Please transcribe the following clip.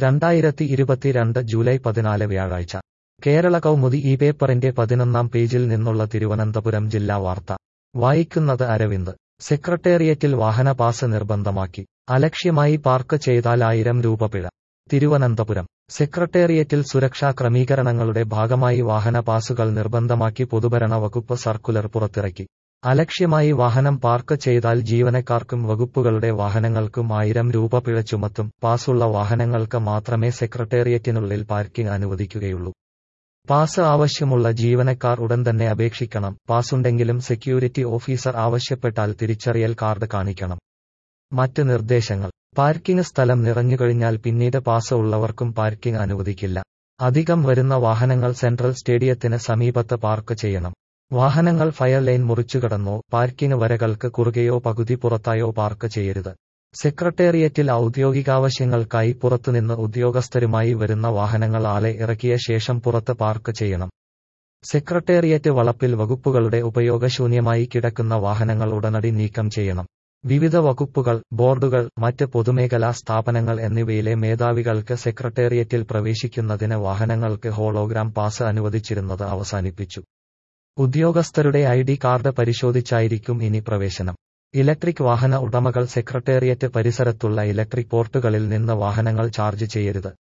രണ്ടായിരത്തി ഇരുപത്തിരണ്ട് ജൂലൈ പതിനാല് വ്യാഴാഴ്ച കേരള കൗമുദി ഈ പേപ്പറിന്റെ പതിനൊന്നാം പേജിൽ നിന്നുള്ള തിരുവനന്തപുരം ജില്ലാ വാർത്ത വായിക്കുന്നത് അരവിന്ദ് സെക്രട്ടേറിയറ്റിൽ വാഹന പാസ് നിർബന്ധമാക്കി അലക്ഷ്യമായി പാർക്ക് ചെയ്താൽ ആയിരം രൂപ പിഴ തിരുവനന്തപുരം സെക്രട്ടേറിയറ്റിൽ സുരക്ഷാ ക്രമീകരണങ്ങളുടെ ഭാഗമായി വാഹന പാസുകൾ നിർബന്ധമാക്കി പൊതുഭരണ വകുപ്പ് സർക്കുലർ പുറത്തിറക്കി അലക്ഷ്യമായി വാഹനം പാർക്ക് ചെയ്താൽ ജീവനക്കാർക്കും വകുപ്പുകളുടെ വാഹനങ്ങൾക്കും ആയിരം രൂപ പിഴ ചുമത്തും പാസുള്ള വാഹനങ്ങൾക്ക് മാത്രമേ സെക്രട്ടേറിയറ്റിനുള്ളിൽ പാർക്കിംഗ് അനുവദിക്കുകയുള്ളൂ പാസ് ആവശ്യമുള്ള ജീവനക്കാർ ഉടൻ തന്നെ അപേക്ഷിക്കണം പാസുണ്ടെങ്കിലും സെക്യൂരിറ്റി ഓഫീസർ ആവശ്യപ്പെട്ടാൽ തിരിച്ചറിയൽ കാർഡ് കാണിക്കണം മറ്റ് നിർദ്ദേശങ്ങൾ പാർക്കിംഗ് സ്ഥലം നിറഞ്ഞുകഴിഞ്ഞാൽ പിന്നീട് പാസ് ഉള്ളവർക്കും പാർക്കിംഗ് അനുവദിക്കില്ല അധികം വരുന്ന വാഹനങ്ങൾ സെൻട്രൽ സ്റ്റേഡിയത്തിന് സമീപത്ത് പാർക്ക് ചെയ്യണം വാഹനങ്ങൾ ഫയർ ലൈൻ മുറിച്ചുകടന്നോ പാർക്കിംഗ് വരകൾക്ക് കുറുകെയോ പകുതി പുറത്തായോ പാർക്ക് ചെയ്യരുത് സെക്രട്ടേറിയറ്റിൽ ഔദ്യോഗികാവശ്യങ്ങൾക്കായി പുറത്തുനിന്ന് ഉദ്യോഗസ്ഥരുമായി വരുന്ന വാഹനങ്ങൾ ആളെ ഇറക്കിയ ശേഷം പുറത്ത് പാർക്ക് ചെയ്യണം സെക്രട്ടേറിയറ്റ് വളപ്പിൽ വകുപ്പുകളുടെ ഉപയോഗശൂന്യമായി കിടക്കുന്ന വാഹനങ്ങൾ ഉടനടി നീക്കം ചെയ്യണം വിവിധ വകുപ്പുകൾ ബോർഡുകൾ മറ്റ് പൊതുമേഖലാ സ്ഥാപനങ്ങൾ എന്നിവയിലെ മേധാവികൾക്ക് സെക്രട്ടേറിയറ്റിൽ പ്രവേശിക്കുന്നതിന് വാഹനങ്ങൾക്ക് ഹോളോഗ്രാം പാസ് അനുവദിച്ചിരുന്നത് അവസാനിപ്പിച്ചു ഉദ്യോഗസ്ഥരുടെ ഐ ഡി കാർഡ് പരിശോധിച്ചായിരിക്കും ഇനി പ്രവേശനം ഇലക്ട്രിക് വാഹന ഉടമകൾ സെക്രട്ടേറിയറ്റ് പരിസരത്തുള്ള ഇലക്ട്രിക് പോർട്ടുകളിൽ നിന്ന് വാഹനങ്ങൾ ചാർജ് ചെയ്യരുത്